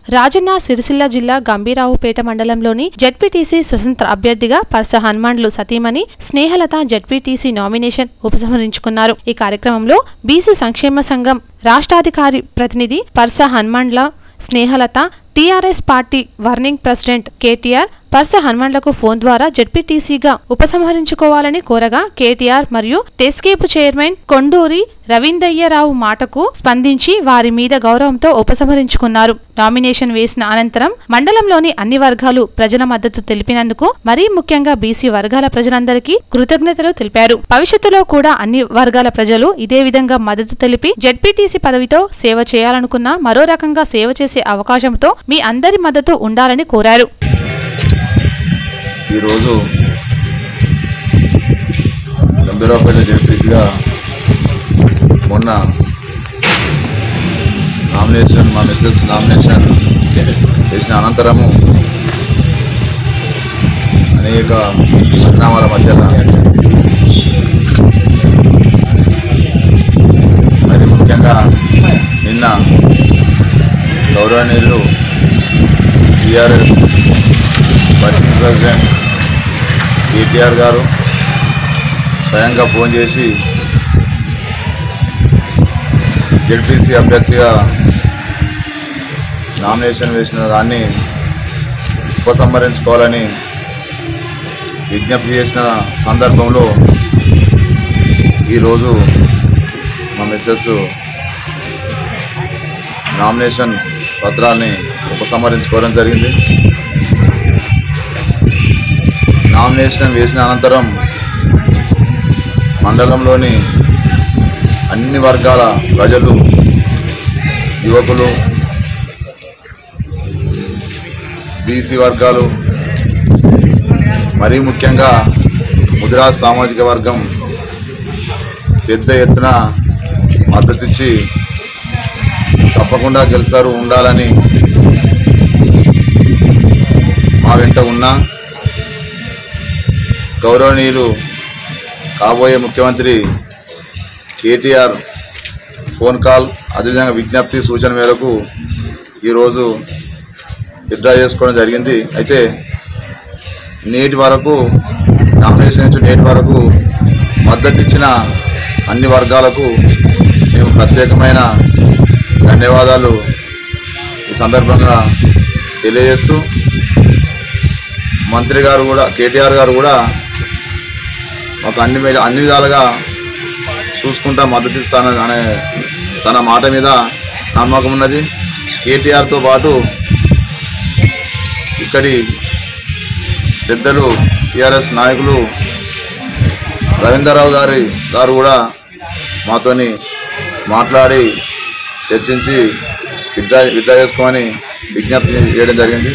రాజన్న సిరిసిల్ల జిల్లా గంభీరావుపేట మండలంలోని జడ్పీటీసీ స్వతంత్ర అభ్యర్థిగా పర్స హనుమాన్లు సతీమణి స్నేహలత జడ్పీటీసీ నామినేషన్ ఉపసంహరించుకున్నారు ఈ కార్యక్రమంలో బీసీ సంక్షేమ సంఘం రాష్ట్రాధికారి ప్రతినిధి పర్స హనుమాన్ల Snehalatha TRS party working president KTR Parsa హనుమాన్లకు ఫోన్ ద్వారా జడ్పీటీసీగా ఉపసంహరించుకోవాలని కోరగా కేటీఆర్ మరియు తెస్కేపు చైర్మన్ కొండూరి రవీందయ్యరావు మాటకు స్పందించి వారి మీద గౌరవంతో ఉపసంహరించుకున్నారు నామినేషన్ వేసిన అనంతరం మండలంలోని అన్ని వర్గాలు ప్రజల మద్దతు తెలిపినందుకు మరీ ముఖ్యంగా బీసీ వర్గాల ప్రజలందరికీ కృతజ్ఞతలు తెలిపారు భవిష్యత్తులో కూడా అన్ని వర్గాల ప్రజలు ఇదే విధంగా మద్దతు తెలిపి జడ్పీటీసీ పదవితో సేవ చేయాలనుకున్నా మరో రకంగా సేవ చేసే అవకాశంతో మీ అందరి మద్దతు ఉండాలని కోరారు ఈరోజు గంభీరావుపేట జడ్పీసీగా మొన్న నామినేషన్ మా మిస్సెస్ నామినేషన్ చేసిన అనంతరము అనేక పరిణామాల మధ్యలో మరి ముఖ్యంగా నిన్న గౌరవనీయులు టీఆర్ఎస్ వర్కింగ్ ప్రెసిడెంట్ కేటీఆర్ గారు స్వయంగా ఫోన్ చేసి జెడ్పీసీ అభ్యర్థిగా నామినేషన్ వేసిన దాన్ని ఉపసంహరించుకోవాలని విజ్ఞప్తి చేసిన సందర్భంలో ఈరోజు మా మిస్సెస్ నామినేషన్ పత్రాన్ని ఉపసంహరించుకోవడం జరిగింది నామినేషన్ వేసిన అనంతరం మండలంలోని అన్ని వర్గాల ప్రజలు యువకులు బీసీ వర్గాలు మరీ ముఖ్యంగా ముదిరాజ్ సామాజిక వర్గం పెద్ద ఎత్తున మద్దతిచ్చి తప్పకుండా గెలుస్తారు ఉండాలని మా వెంట ఉన్నా గౌరవనీయులు కాబోయే ముఖ్యమంత్రి కేటీఆర్ ఫోన్ కాల్ అదేవిధంగా విజ్ఞప్తి సూచన మేరకు ఈరోజు విత్డ్రా చేసుకోవడం జరిగింది అయితే నేటి వరకు నామినేషన్ నుంచి నేటి వరకు మద్దతు ఇచ్చిన అన్ని వర్గాలకు మేము ప్రత్యేకమైన ధన్యవాదాలు ఈ సందర్భంగా తెలియజేస్తూ మంత్రి గారు కూడా కేటీఆర్ గారు కూడా మాకు అన్ని మీద అన్ని విధాలుగా చూసుకుంటా మద్దతు ఇస్తాను అనే తన మాట మీద నమ్మకం ఉన్నది కేటీఆర్తో పాటు ఇక్కడి పెద్దలు టీఆర్ఎస్ నాయకులు రవీంద్రరావు గారి గారు కూడా మాతోని మాట్లాడి చర్చించి విడ్డా విడ్డా చేసుకోమని విజ్ఞప్తి చేయడం జరిగింది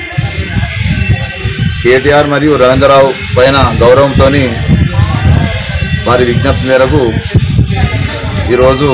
కేటీఆర్ మరియు రవీంద్రరావు పైన గౌరవంతో వారి విజ్ఞప్తి మేరకు ఈరోజు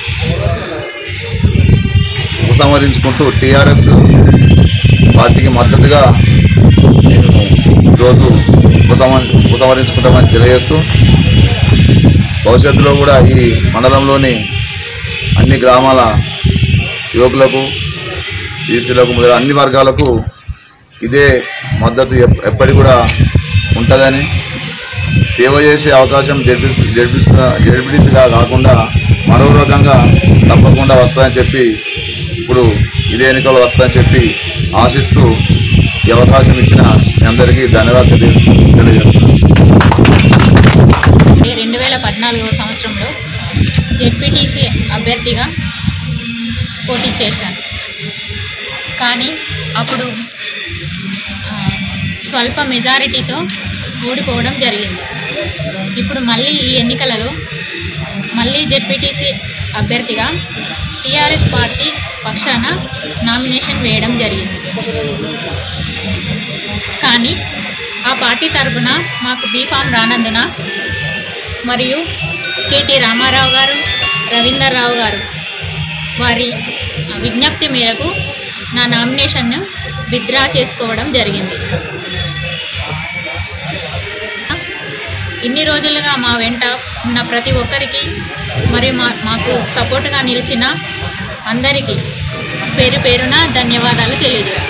ఉపసంహరించుకుంటూ టీఆర్ఎస్ పార్టీకి మద్దతుగా నేను ఈరోజు ఉపసంహ ఉపసంహరించుకుంటామని తెలియజేస్తూ భవిష్యత్తులో కూడా ఈ మండలంలోని అన్ని గ్రామాల యువకులకు బీసీలకు మొదలైన అన్ని వర్గాలకు ఇదే మద్దతు ఎప్- ఎప్పటికి కూడా ఉంటుందని సేవ చేసే అవకాశం జడ్పీసీ జడ్పీసీ జడ్పీటీసీగా కాకుండా మరో రకంగా తప్పకుండా వస్తుందని చెప్పి ఇప్పుడు ఇదే ఎన్నికలు వస్తాయని చెప్పి ఆశిస్తూ ఈ అవకాశం ఇచ్చిన మీ అందరికీ ధన్యవాదాలు తెలియజేస్తూ తెలియజేస్తున్నాను రెండు వేల పద్నాలుగవ సంవత్సరంలో జెడ్పీటీసీ అభ్యర్థిగా పోటీ చేశాను కానీ అప్పుడు ఆ, స్వల్ప మెజారిటీతో ఓడిపోవడం జరిగింది ఇప్పుడు మళ్ళీ ఈ ఎన్నికలలో మళ్ళీ జెడ్పీటీసీ అభ్యర్థిగా టీఆర్ఎస్ పార్టీ పక్షాన నామినేషన్ వేయడం జరిగింది కానీ ఆ పార్టీ తరపున మాకు బీఫామ్ రానందున మరియు కేటీ రామారావు గారు రవీందర్ రావు గారు వారి విజ్ఞప్తి మేరకు నా నామినేషన్ను విత్డ్రా చేసుకోవడం జరిగింది ఇన్ని రోజులుగా మా వెంట ఉన్న ప్రతి ఒక్కరికి మరియు మా మాకు సపోర్ట్గా నిలిచిన అందరికీ పేరు పేరున ధన్యవాదాలు తెలియజేస్తున్నాను